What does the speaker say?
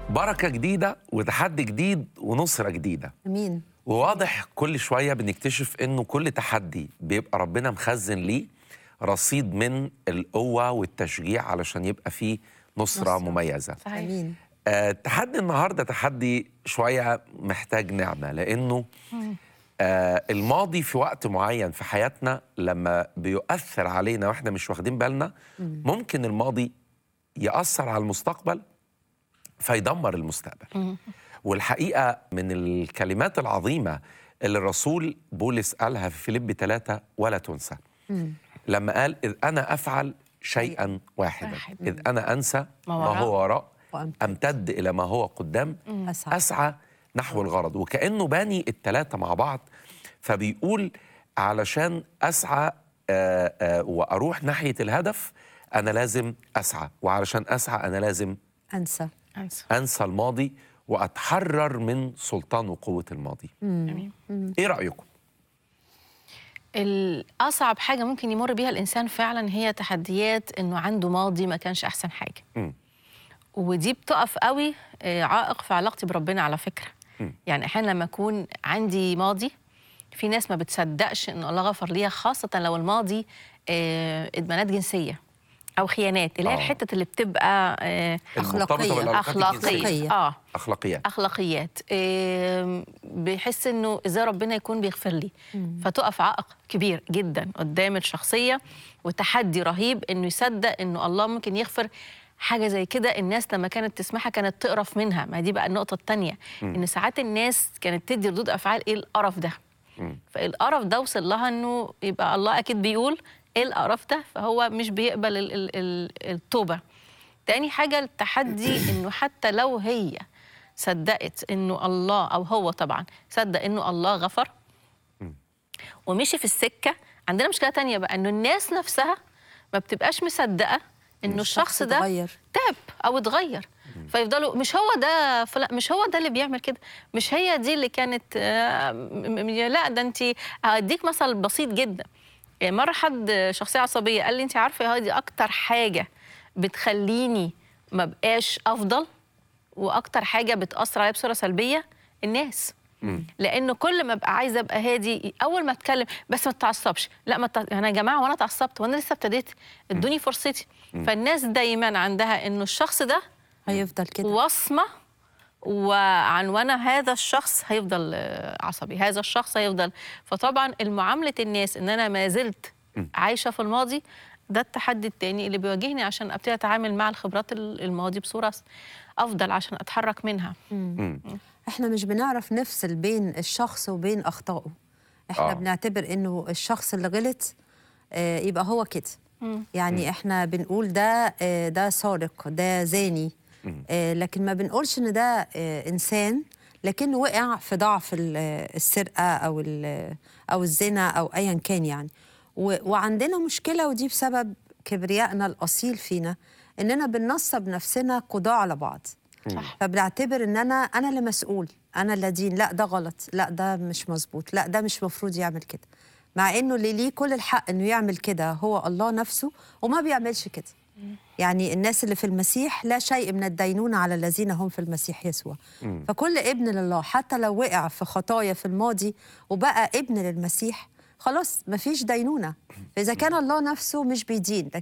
بركه جديده وتحدي جديد ونصره جديده امين وواضح كل شويه بنكتشف انه كل تحدي بيبقى ربنا مخزن ليه رصيد من القوه والتشجيع علشان يبقى فيه نصره, نصرة. نصرة. مميزه صحيح امين آه، تحدي النهارده تحدي شويه محتاج نعمه لانه آه الماضي في وقت معين في حياتنا لما بيؤثر علينا واحنا مش واخدين بالنا ممكن الماضي يأثر على المستقبل فيدمر المستقبل والحقيقه من الكلمات العظيمه اللي الرسول بولس قالها في فيليب 3 ولا تنسى لما قال اذ انا افعل شيئا واحدا واحد. اذ انا انسى ما ما وراء. هو وراء وأمتد. امتد الى ما هو قدام أسعى. اسعى نحو الغرض وكانه باني الثلاثه مع بعض فبيقول علشان اسعى آه، آه، واروح ناحيه الهدف انا لازم اسعى وعلشان اسعى انا لازم انسى انسى انسى الماضي واتحرر من سلطان وقوه الماضي امين ايه رايكم الاصعب حاجه ممكن يمر بيها الانسان فعلا هي تحديات انه عنده ماضي ما كانش احسن حاجه مم. ودي بتقف قوي آه، عائق في علاقتي بربنا على فكره يعني احيانا لما اكون عندي ماضي في ناس ما بتصدقش ان الله غفر ليها خاصه لو الماضي آه، ادمانات جنسيه او خيانات اللي هي آه. الحته اللي بتبقى آه، المرتبطة أخلاقية. بالعلاقات الجنسية. اخلاقيه أخلاقية. اه اخلاقيات اخلاقيات آم، بيحس انه ازاي ربنا يكون بيغفر لي فتقف عائق كبير جدا قدام الشخصيه وتحدي رهيب انه يصدق انه الله ممكن يغفر حاجه زي كده الناس لما كانت تسمعها كانت تقرف منها ما دي بقى النقطه الثانيه ان ساعات الناس كانت تدي ردود افعال ايه القرف ده فالقرف ده وصل لها انه يبقى الله اكيد بيقول ايه القرف ده فهو مش بيقبل ال- ال- ال- التوبه تاني حاجة التحدي إنه حتى لو هي صدقت إنه الله أو هو طبعا صدق إنه الله غفر ومشي في السكة عندنا مشكلة تانية بقى إنه الناس نفسها ما بتبقاش مصدقة إنه الشخص ده اتغير. تاب أو اتغير فيفضلوا مش هو ده فلا مش هو ده اللي بيعمل كده مش هي دي اللي كانت آه، م- م- لا ده انت هديك مثل بسيط جدا مرة حد شخصية عصبية قال لي انت عارفة يا هادي اكتر حاجة بتخليني ما بقاش افضل واكتر حاجة بتأثر عليا بصورة سلبية الناس لانه كل ما ابقى عايزه ابقى هادي اول ما اتكلم بس ما تتعصبش لا ما تع... انا يا جماعه وانا اتعصبت وانا لسه ابتديت ادوني فرصتي فالناس دايما عندها انه الشخص ده هيفضل كده وصمه وعنوانه هذا الشخص هيفضل آه، عصبي هذا الشخص هيفضل فطبعا المعامله الناس ان انا ما زلت عايشه في الماضي ده التحدي التاني اللي بيواجهني عشان ابتدي اتعامل مع الخبرات ال- الماضي بصوره افضل عشان اتحرك منها احنا مش بنعرف نفصل بين الشخص وبين اخطائه احنا آه. آه. بنعتبر انه الشخص اللي غلط آه يبقى هو كده يعني احنا بنقول ده آه ده سارق ده زاني آه لكن ما بنقولش ان ده آه انسان لكنه وقع في ضعف ال- آه، السرقه او ال- او الزنا او ايا كان يعني و- وعندنا مشكله ودي بسبب كبريائنا الاصيل فينا اننا بننصب نفسنا قضاة على بعض صح. فبنعتبر ان انا انا اللي مسؤول انا اللي دين لا ده غلط لا ده مش مظبوط لا ده مش مفروض يعمل كده مع انه اللي ليه كل الحق انه يعمل كده هو الله نفسه وما بيعملش كده يعني الناس اللي في المسيح لا شيء من الدينونة على الذين هم في المسيح يسوع فكل ابن لله حتى لو وقع في خطايا في الماضي وبقى ابن للمسيح خلاص مفيش دينونة فإذا كان الله نفسه مش بيدين